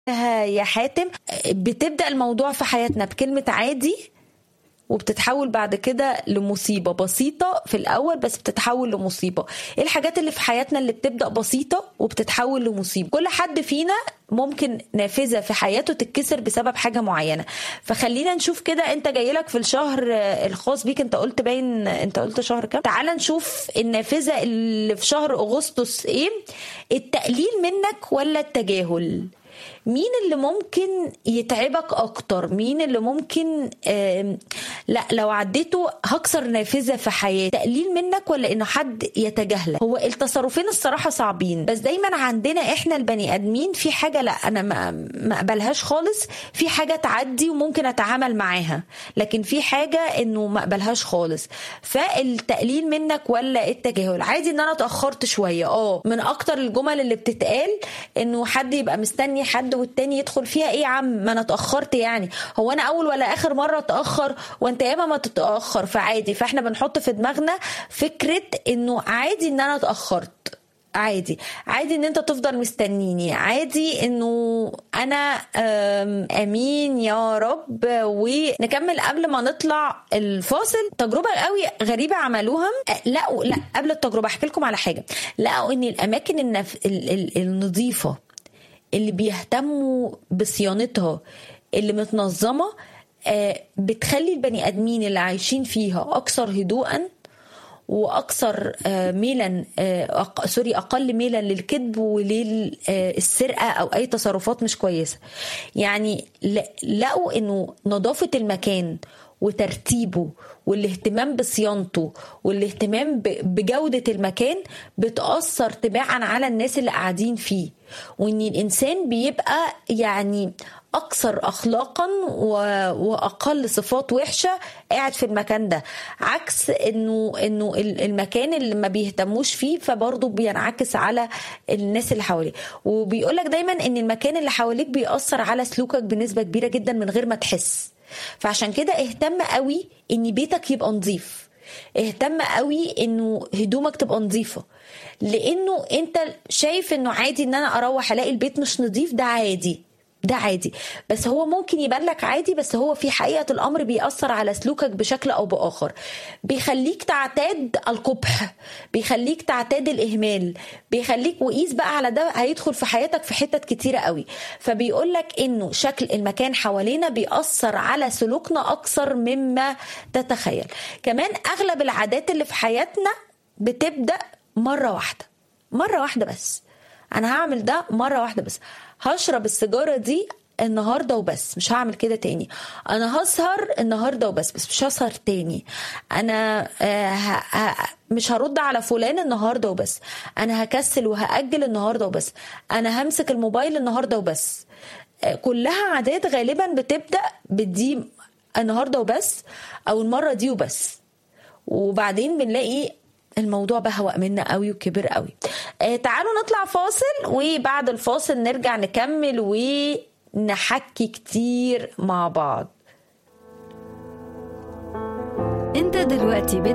يا حاتم بتبدا الموضوع في حياتنا بكلمه عادي وبتتحول بعد كده لمصيبة بسيطة في الأول بس بتتحول لمصيبة إيه الحاجات اللي في حياتنا اللي بتبدأ بسيطة وبتتحول لمصيبة كل حد فينا ممكن نافذة في حياته تتكسر بسبب حاجة معينة فخلينا نشوف كده انت جايلك في الشهر الخاص بيك انت قلت باين انت قلت شهر كام تعال نشوف النافذة اللي في شهر أغسطس ايه التقليل منك ولا التجاهل مين اللي ممكن يتعبك اكتر مين اللي ممكن لا لو عديته هكسر نافذه في حياتي تقليل منك ولا انه حد يتجاهلك هو التصرفين الصراحه صعبين بس دايما عندنا احنا البني ادمين في حاجه لا انا ما ما اقبلهاش خالص في حاجه تعدي وممكن اتعامل معاها لكن في حاجه انه ما اقبلهاش خالص فالتقليل منك ولا التجاهل عادي ان انا اتاخرت شويه اه من اكتر الجمل اللي بتتقال انه حد يبقى مستني حد والتاني يدخل فيها ايه يا عم ما انا اتاخرت يعني هو انا اول ولا اخر مره اتاخر وانت ياما ما تتاخر فعادي فاحنا بنحط في دماغنا فكره انه عادي ان انا اتاخرت عادي عادي ان انت تفضل مستنيني عادي انه انا امين يا رب ونكمل قبل ما نطلع الفاصل تجربه قوي غريبه عملوها لقوا لا قبل التجربه احكي لكم على حاجه لقوا ان الاماكن النف... النظيفه اللي بيهتموا بصيانتها اللي متنظمه بتخلي البني ادمين اللي عايشين فيها اكثر هدوءا واكثر ميلا سوري اقل ميلا للكذب وللسرقه او اي تصرفات مش كويسه يعني لقوا انه نظافه المكان وترتيبه والاهتمام بصيانته والاهتمام بجودة المكان بتأثر تباعا على الناس اللي قاعدين فيه وان الانسان بيبقى يعني اكثر اخلاقا واقل صفات وحشه قاعد في المكان ده عكس انه انه المكان اللي ما بيهتموش فيه فبرضه بينعكس على الناس اللي حواليه وبيقول لك دايما ان المكان اللي حواليك بيأثر على سلوكك بنسبه كبيره جدا من غير ما تحس فعشان كده اهتم قوي ان بيتك يبقى نظيف اهتم قوي انه هدومك تبقى نظيفه لانه انت شايف انه عادي ان انا اروح الاقي البيت مش نظيف ده عادي ده عادي بس هو ممكن يبان لك عادي بس هو في حقيقة الأمر بيأثر على سلوكك بشكل أو بآخر بيخليك تعتاد القبح بيخليك تعتاد الإهمال بيخليك وقيس بقى على ده هيدخل في حياتك في حتت كتيرة قوي فبيقول لك إنه شكل المكان حوالينا بيأثر على سلوكنا أكثر مما تتخيل كمان أغلب العادات اللي في حياتنا بتبدأ مرة واحدة مرة واحدة بس أنا هعمل ده مرة واحدة بس هشرب السيجاره دي النهارده وبس مش هعمل كده تاني انا هسهر النهارده وبس بس مش هسهر تاني انا مش هرد على فلان النهارده وبس انا هكسل وهاجل النهارده وبس انا همسك الموبايل النهارده وبس كلها عادات غالبا بتبدا بدي النهارده وبس او المره دي وبس وبعدين بنلاقي الموضوع بهوأ منا قوي وكبر قوي آه تعالوا نطلع فاصل وبعد الفاصل نرجع نكمل ونحكي كتير مع بعض انت دلوقتي